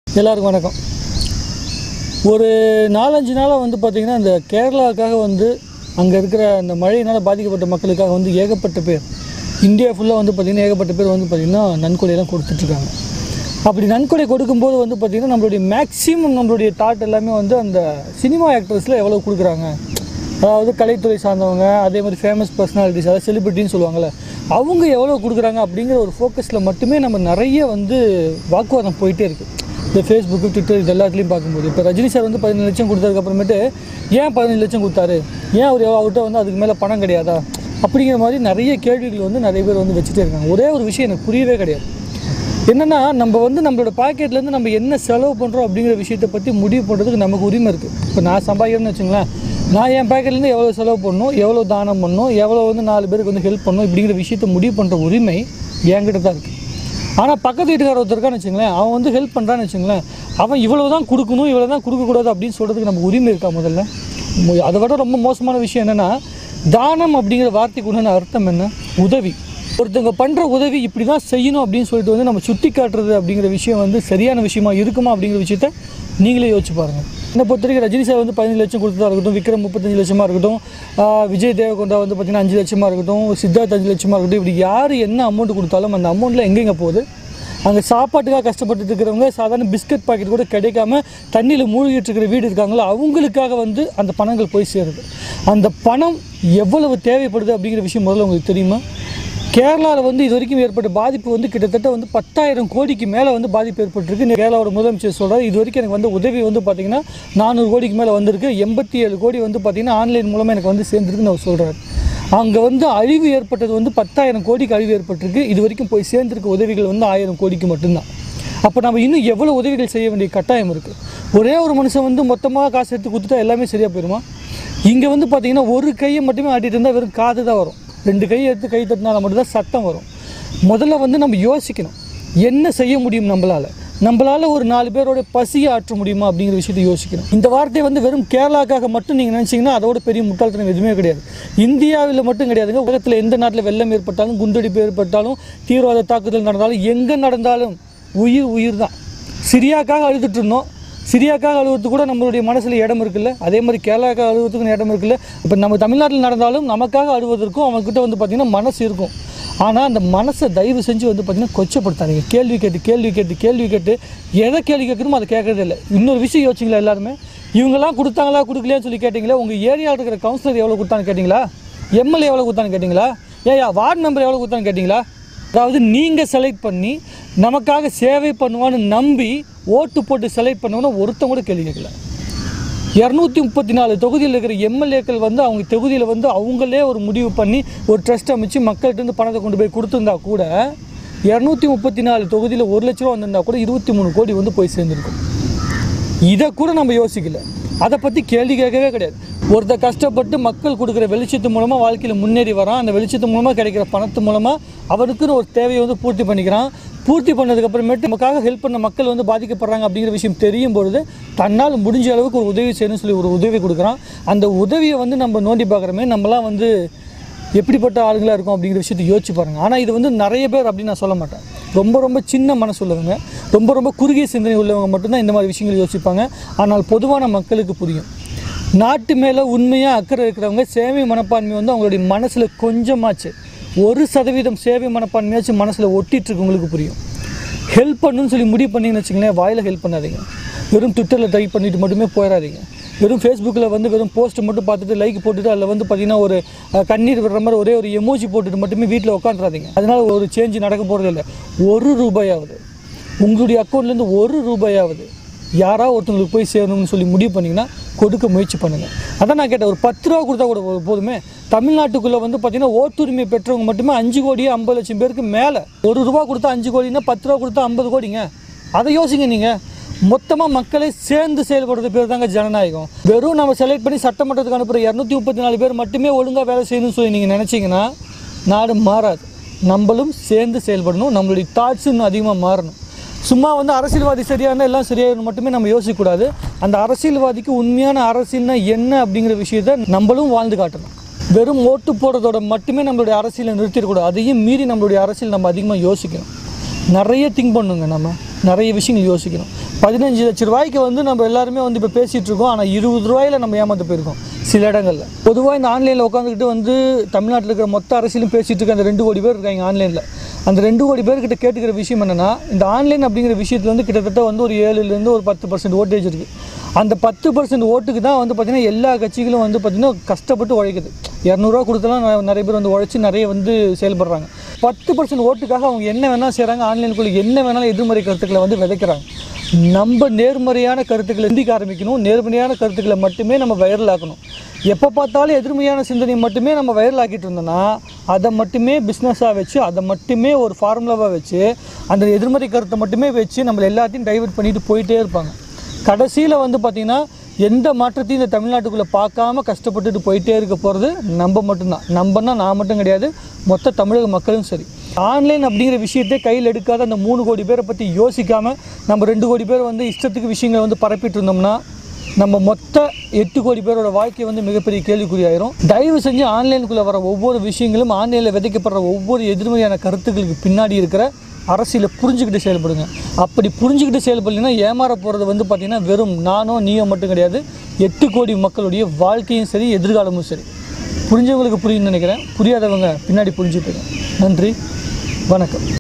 எல்லாருக்கும் வணக்கம் ஒரு நாலஞ்சு நாளாக வந்து பார்த்திங்கன்னா இந்த கேரளாவுக்காக வந்து அங்கே இருக்கிற அந்த மழையினால் பாதிக்கப்பட்ட மக்களுக்காக வந்து ஏகப்பட்ட பேர் இந்தியா ஃபுல்லாக வந்து பார்த்திங்கன்னா ஏகப்பட்ட பேர் வந்து பார்த்திங்கன்னா நன்கொடையெல்லாம் கொடுத்துட்ருக்காங்க அப்படி நன்கொடை கொடுக்கும்போது வந்து பார்த்திங்கன்னா நம்மளுடைய மேக்ஸிமம் நம்மளுடைய தாட் எல்லாமே வந்து அந்த சினிமா ஆக்டர்ஸில் எவ்வளோ கொடுக்குறாங்க அதாவது கலைத்துறை சார்ந்தவங்க அதே மாதிரி ஃபேமஸ் பர்சனாலிட்டிஸ் அதாவது செலிபிரிட்டின்னு சொல்லுவாங்கள்ல அவங்க எவ்வளோ கொடுக்குறாங்க அப்படிங்கிற ஒரு ஃபோக்கஸில் மட்டுமே நம்ம நிறைய வந்து வாக்குவாதம் போயிட்டே இருக்குது இந்த ஃபேஸ்புக்கு ட்விட்டர் இது எல்லாத்துலேயும் பார்க்கும்போது இப்போ ரஜினி சார் வந்து பதினஞ்சு லட்சம் கொடுத்ததுக்கப்புறமேட்டு ஏன் பதினஞ்சு லட்சம் கொடுத்தாரு ஏன் அவர் அவர்கிட்ட வந்து அதுக்கு மேலே பணம் கிடையாதா அப்படிங்கிற மாதிரி நிறைய கேள்விகள் வந்து நிறைய பேர் வந்து வச்சுட்டே இருக்காங்க ஒரே ஒரு விஷயம் எனக்கு புரியவே கிடையாது என்னென்னா நம்ம வந்து நம்மளோட பாக்கெட்லேருந்து நம்ம என்ன செலவு பண்ணுறோம் அப்படிங்கிற விஷயத்தை பற்றி முடிவு பண்ணுறதுக்கு நமக்கு உரிமை இருக்குது இப்போ நான் சம்பாதிக்கிறேன்னு வச்சுங்களேன் நான் என் பாக்கெட்லேருந்து எவ்வளோ செலவு பண்ணணும் எவ்வளோ தானம் பண்ணணும் எவ்வளோ வந்து நாலு பேருக்கு வந்து ஹெல்ப் பண்ணணும் இப்படிங்கிற விஷயத்தை முடிவு பண்ணுற உரிமை என்கிட்ட தான் இருக்குது ஆனால் பக்கத்து வீட்டுக்கார ஒருத்தர் இருக்கான்னு வச்சுங்களேன் அவன் வந்து ஹெல்ப் பண்ணுறான்னு வச்சுங்களேன் அவன் இவ்வளோ தான் கொடுக்கணும் இவ்வளோ தான் கொடுக்கக்கூடாது அப்படின்னு சொல்கிறதுக்கு நமக்கு உரிமை இருக்கா முதல்ல மு- அதை விட ரொம்ப மோசமான விஷயம் என்னென்னா தானம் அப்படிங்கிற வார்த்தைக்கு உண்டான அர்த்தம் என்ன உதவி ஒருத்தவங்க பண்ணுற உதவி இப்படி தான் செய்யணும் அப்படின்னு சொல்லிட்டு வந்து நம்ம சுட்டி காட்டுறது அப்படிங்கிற விஷயம் வந்து சரியான விஷயமா இருக்குமா அப்படிங்கிற விஷயத்த நீங்களே யோசிச்சு பாருங்கள் என்னை பொறுத்த வரைக்கும் ரஜினி சார் வந்து பதினஞ்சு லட்சம் கொடுத்ததா இருக்கட்டும் விக்ரம் முப்பத்தஞ்சு லட்சமாக இருக்கட்டும் ஆஹ் விஜய் தேவகொண்டா வந்து பார்த்திங்கன்னா அஞ்சு லட்சமாக இருக்கட்டும் சித்தார்த் அஞ்சு லட்சமாக இருக்கட்டும் இப்படி யார் என்ன அமௌண்ட் கொடுத்தாலும் அந்த அமௌண்ட்டில் எங்கெங்க போகுது அங்கே சாப்பாட்டுக்காக கஷ்டப்பட்டு இருக்கிறவங்க சாதாரண பிஸ்கட் பாக்கெட் கூட கிடைக்காம தண்ணியில் மூழ்கிட்டு இருக்கிற வீடு இருக்காங்களோ அவங்களுக்காக வந்து அந்த பணங்கள் போய் சேருது அந்த பணம் எவ்வளவு தேவைப்படுது அப்படிங்கிற விஷயம் முதல்ல உங்களுக்கு தெரியுமா கேரளாவில் வந்து இது வரைக்கும் ஏற்பட்ட பாதிப்பு வந்து கிட்டத்தட்ட வந்து பத்தாயிரம் கோடிக்கு மேலே வந்து பாதிப்பு ஏற்பட்டிருக்கு இந்த கேரளாவோட முதலமைச்சர் சொல்கிறார் இது வரைக்கும் எனக்கு வந்து உதவி வந்து பார்த்திங்கன்னா நானூறு கோடிக்கு மேலே வந்திருக்கு எண்பத்தி ஏழு கோடி வந்து பார்த்திங்கன்னா ஆன்லைன் மூலமாக எனக்கு வந்து சேர்ந்துருக்குன்னு அவர் சொல்கிறார் அங்கே வந்து அழிவு ஏற்பட்டது வந்து பத்தாயிரம் கோடிக்கு அழிவு ஏற்பட்டிருக்கு இது வரைக்கும் போய் சேர்ந்திருக்க உதவிகள் வந்து ஆயிரம் கோடிக்கு மட்டும்தான் அப்போ நம்ம இன்னும் எவ்வளோ உதவிகள் செய்ய வேண்டிய கட்டாயம் இருக்குது ஒரே ஒரு மனுஷன் வந்து மொத்தமாக காசு எடுத்து கொடுத்துட்டா எல்லாமே சரியாக போயிடுமா இங்கே வந்து பார்த்தீங்கன்னா ஒரு கையை மட்டுமே ஆட்டிட்டு இருந்தால் வெறும் காது தான் வரும் ரெண்டு கையை எடுத்து கை தட்டினால மட்டும்தான் சத்தம் வரும் முதல்ல வந்து நம்ம யோசிக்கணும் என்ன செய்ய முடியும் நம்மளால் நம்மளால் ஒரு நாலு பேரோட பசியை ஆற்ற முடியுமா அப்படிங்கிற விஷயத்தை யோசிக்கணும் இந்த வார்த்தை வந்து வெறும் கேரளாக்காக மட்டும் நீங்கள் நினச்சிங்கன்னா அதோட பெரிய முட்டாள்தனம் எதுவுமே கிடையாது இந்தியாவில் மட்டும் கிடையாதுங்க உலகத்தில் எந்த நாட்டில் வெள்ளம் ஏற்பட்டாலும் குண்டடிப்பு ஏற்பட்டாலும் தீவிரவாத தாக்குதல் நடந்தாலும் எங்கே நடந்தாலும் உயிர் உயிர் தான் சிரியாக்காக அழுதுட்டு இருந்தோம் சிரியாக்காக அழுகிறதுக்கு கூட நம்மளுடைய மனசில் இடம் இருக்குல்ல அதே மாதிரி கேரளாக்காக அழுகிறதுக்கும் இடம் இருக்குல்ல இப்போ நம்ம தமிழ்நாட்டில் நடந்தாலும் நமக்காக அழுவதற்கும் அவங்கக்கிட்ட வந்து பார்த்திங்கன்னா மனசு இருக்கும் ஆனால் அந்த மனசை தயவு செஞ்சு வந்து பார்த்திங்கன்னா கொச்சப்படுத்தாதீங்க கேள்வி கேட்டு கேள்வி கேட்டு கேள்வி கேட்டு எதை கேள்வி கேட்கணுமோ அதை கேட்கறதே இல்லை இன்னொரு விஷயம் யோசிச்சிங்களா எல்லாருமே இவங்கெல்லாம் கொடுத்தாங்களா கொடுக்கலையான்னு சொல்லி கேட்டிங்களா உங்கள் ஏரியாவில் இருக்கிற கவுன்சிலர் எவ்வளோ கொடுத்தான்னு கேட்டிங்களா எம்எல்ஏ எவ்வளோ கொடுத்தான்னு கேட்டிங்களா ஏயா வார்டு மெம்பர் எவ்வளோ கொடுத்தான்னு கேட்டிங்களா அதாவது நீங்கள் செலக்ட் பண்ணி நமக்காக சேவை பண்ணுவான்னு நம்பி ஓட்டு போட்டு செலக்ட் பண்ணுவோன்னு ஒருத்தன் கூட கேள்வி கேட்கல இரநூத்தி முப்பத்தி நாலு தொகுதியில் இருக்கிற எம்எல்ஏக்கள் வந்து அவங்க தொகுதியில் வந்து அவங்களே ஒரு முடிவு பண்ணி ஒரு ட்ரஸ்ட் அமைச்சு மக்கள்கிட்ட இருந்து பணத்தை கொண்டு போய் கொடுத்துருந்தா கூட இரநூத்தி முப்பத்தி நாலு தொகுதியில் ஒரு லட்ச ரூபா வந்திருந்தா கூட இருபத்தி மூணு கோடி வந்து போய் சேர்ந்துருக்கும் இதை கூட நம்ம யோசிக்கல அதை பற்றி கேள்வி கேட்கவே கிடையாது ஒருத்தர் கஷ்டப்பட்டு மக்கள் கொடுக்குற வெளிச்சத்து மூலமாக வாழ்க்கையில் முன்னேறி வரான் அந்த வெளிச்சத்து மூலமாக கிடைக்கிற பணத்து மூலமாக அவனுக்குன்னு ஒரு தேவையை வந்து பூர்த்தி பண்ணிக்கிறான் பூர்த்தி பண்ணதுக்கப்புறமேட்டு நமக்காக ஹெல்ப் பண்ண மக்கள் வந்து பாதிக்கப்படுறாங்க அப்படிங்கிற விஷயம் தெரியும் பொழுது தன்னால் முடிஞ்ச அளவுக்கு ஒரு உதவி செய்யணும்னு சொல்லி ஒரு உதவி கொடுக்குறான் அந்த உதவியை வந்து நம்ம நோண்டி பார்க்குறமே நம்மலாம் வந்து எப்படிப்பட்ட ஆளுங்களாக இருக்கும் அப்படிங்கிற விஷயத்தை யோசிச்சு பாருங்கள் ஆனால் இது வந்து நிறைய பேர் அப்படின்னு நான் சொல்ல மாட்டேன் ரொம்ப ரொம்ப சின்ன மனசு உள்ளவங்க ரொம்ப ரொம்ப குறுகிய சிந்தனை உள்ளவங்க மட்டும்தான் இந்த மாதிரி விஷயங்கள் யோசிப்பாங்க ஆனால் பொதுவான மக்களுக்கு புரியும் நாட்டு மேலே உண்மையாக அக்கறை இருக்கிறவங்க சேவை மனப்பான்மை வந்து அவங்களுடைய மனசில் கொஞ்சமாச்சு ஒரு சதவீதம் சேவை மனப்பான்மையாச்சும் மனசில் ஒட்டிட்டு இருக்கு உங்களுக்கு புரியும் ஹெல்ப் பண்ணணும்னு சொல்லி முடிவு பண்ணீங்கன்னு வச்சுங்களேன் வாயில் ஹெல்ப் பண்ணாதீங்க வெறும் ட்விட்டரில் டைப் பண்ணிட்டு மட்டுமே போயிடாதீங்க வெறும் ஃபேஸ்புக்கில் வந்து வெறும் போஸ்ட் மட்டும் பார்த்துட்டு லைக் போட்டுட்டு அதில் வந்து பார்த்தீங்கன்னா ஒரு அஹ், கண்ணீர் விடுற மாதிரி ஒரே ஒரு எமோஜி போட்டுட்டு மட்டுமே வீட்டில் உட்காந்துறாதீங்க அதனால ஒரு சேஞ்ச் நடக்க போகிறது இல்லை ஒரு ரூபாயாவது உங்களுடைய அக்கௌண்ட்லேருந்து ஒரு ரூபாயாவது யாராவது ஒருத்தவங்களுக்கு போய் சேரணும்னு சொல்லி முடிவு பண்ணிங்கன்னா கொடுக்க முயற்சி பண்ணுங்கள் அதான் நான் கேட்டேன் ஒரு பத்து ரூபா கொடுத்தா கூட போ- போதுமே தமிழ்நாட்டுக்குள்ளே வந்து பார்த்தீங்கன்னா ஓட்டுரிமை பெற்றவங்க மட்டுமே அஞ்சு கோடியே ஐம்பது லட்சம் பேருக்கு மேலே ஒரு ரூபா கொடுத்தா அஞ்சு கோடினா பத்து ரூபா கொடுத்தா ஐம்பது கோடிங்க அதை யோசிங்க நீங்கள் மொத்தமாக மக்களை சேர்ந்து செயல்படுறது பேர் தாங்க ஜனநாயகம் வெறும் நம்ம செலக்ட் பண்ணி சட்டமன்றத்துக்கு அனுப்புகிற இரநூத்தி முப்பத்தி நாலு பேர் மட்டுமே ஒழுங்காக வேலை செய்யணும்னு சொல்லி நீங்கள் நினச்சிங்கன்னா நாடு மாறாது நம்மளும் சேர்ந்து செயல்படணும் நம்மளுடைய தாட்ஸ் இன்னும் அதிகமாக மாறணும் சும்மா வந்து அரசியல்வாதி சரியா இருந்தால் எல்லாம் சரியாயிரும் மட்டுமே நம்ம யோசிக்கக்கூடாது அந்த அரசியல்வாதிக்கு உண்மையான அரசியல்னா என்ன அப்படிங்கிற விஷயத்தை நம்மளும் வாழ்ந்து காட்டணும் வெறும் ஓட்டு போடுறதோட மட்டுமே நம்மளுடைய அரசியலை நிறுத்திடக்கூடாது அதையும் மீறி நம்மளுடைய அரசியல் நம்ம அதிகமாக யோசிக்கணும் நிறைய திங்க் பண்ணுங்க நம்ம நிறைய விஷயங்கள் யோசிக்கணும் பதினஞ்சு லட்ச ரூபாய்க்கு வந்து நம்ம எல்லாருமே வந்து இப்போ பேசிகிட்டு இருக்கோம் ஆனால் இருபது ரூபாயில் நம்ம ஏமாந்து போயிருக்கோம் சில இடங்களில் பொதுவாக இந்த ஆன்லைனில் உட்காந்துக்கிட்டு வந்து தமிழ்நாட்டில் இருக்கிற மொத்த அரசியலும் பேசிகிட்டு இருக்க அந்த ரெண்டு கோடி பேர் இருக்காங்க ஆன்லைனில் அந்த ரெண்டு கோடி பேர்கிட்ட கேட்டுக்கிற விஷயம் என்னென்னா இந்த ஆன்லைன் அப்படிங்கிற விஷயத்தில் வந்து கிட்டத்தட்ட வந்து ஒரு ஏழுலேருந்து ஒரு பத்து பர்சன்ட் ஓட்டேஜ் இருக்குது அந்த பத்து பர்சன்ட் ஓட்டுக்கு தான் வந்து பார்த்திங்கன்னா எல்லா கட்சிகளும் வந்து பார்த்திங்கன்னா கஷ்டப்பட்டு உழைக்குது இரநூறுவா கொடுத்தலாம் ந- நிறைய பேர் வந்து உழைச்சி நிறைய வந்து செயல்படுறாங்க பத்து பர்சன்ட் ஓட்டுக்காக அவங்க என்ன வேணால் செய்கிறாங்க ஆன்லைனுக்குள்ளே என்ன வேணாலும் எதிர்மறை கருத்துக்களை வந்து விதைக்கிறாங்க நம்ம நேர்மறையான கருத்துக்களை சிந்திக்க ஆரம்பிக்கணும் நேர்மறையான கருத்துக்களை மட்டுமே நம்ம வைரல் ஆக்கணும் எப்போ பார்த்தாலும் எதிர்மறையான சிந்தனை மட்டுமே நம்ம வைரல் ஆக்கிட்டு இருந்தோம்னா அதை மட்டுமே பிஸ்னஸாக வச்சு அதை மட்டுமே ஒரு ஃபார்முலாவாக வச்சு அந்த எதிர்மறை கருத்தை மட்டுமே வச்சு நம்மளை எல்லாத்தையும் டைவர்ட் பண்ணிட்டு போயிட்டே இருப்பாங்க கடைசியில் வந்து பார்த்திங்கன்னா எந்த மாற்றத்தையும் இந்த தமிழ்நாட்டுக்குள்ளே பார்க்காம கஷ்டப்பட்டுட்டு போயிட்டே இருக்க போகிறது நம்ம மட்டும்தான் நம்பன்னா நான் மட்டும் கிடையாது மொத்த தமிழக மக்களும் சரி ஆன்லைன் அப்படிங்கிற விஷயத்தை கையில் எடுக்காத அந்த மூணு கோடி பேரை பற்றி யோசிக்காமல் நம்ம ரெண்டு கோடி பேர் வந்து இஷ்டத்துக்கு விஷயங்களை வந்து பரப்பிட்டு இருந்தோம்னா நம்ம மொத்த எட்டு கோடி பேரோட வாழ்க்கை வந்து மிகப்பெரிய கேள்விக்குறியாயிரும் தயவு செஞ்சு ஆன்லைனுக்குள்ளே வர ஒவ்வொரு விஷயங்களும் ஆன்லைனில் விதைக்கப்படுற ஒவ்வொரு எதிர்மறையான கருத்துக்களுக்கு பின்னாடி இருக்கிற அரசியலை புரிஞ்சுக்கிட்டு செயல்படுங்க அப்படி புரிஞ்சுக்கிட்டு செயல்படலைன்னா ஏமாற போகிறது வந்து பார்த்திங்கன்னா வெறும் நானோ நீயோ மட்டும் கிடையாது எட்டு கோடி மக்களுடைய வாழ்க்கையும் சரி எதிர்காலமும் சரி புரிஞ்சவங்களுக்கு புரியும்னு நினைக்கிறேன் புரியாதவங்க பின்னாடி புரிஞ்சுட்டு நன்றி வணக்கம்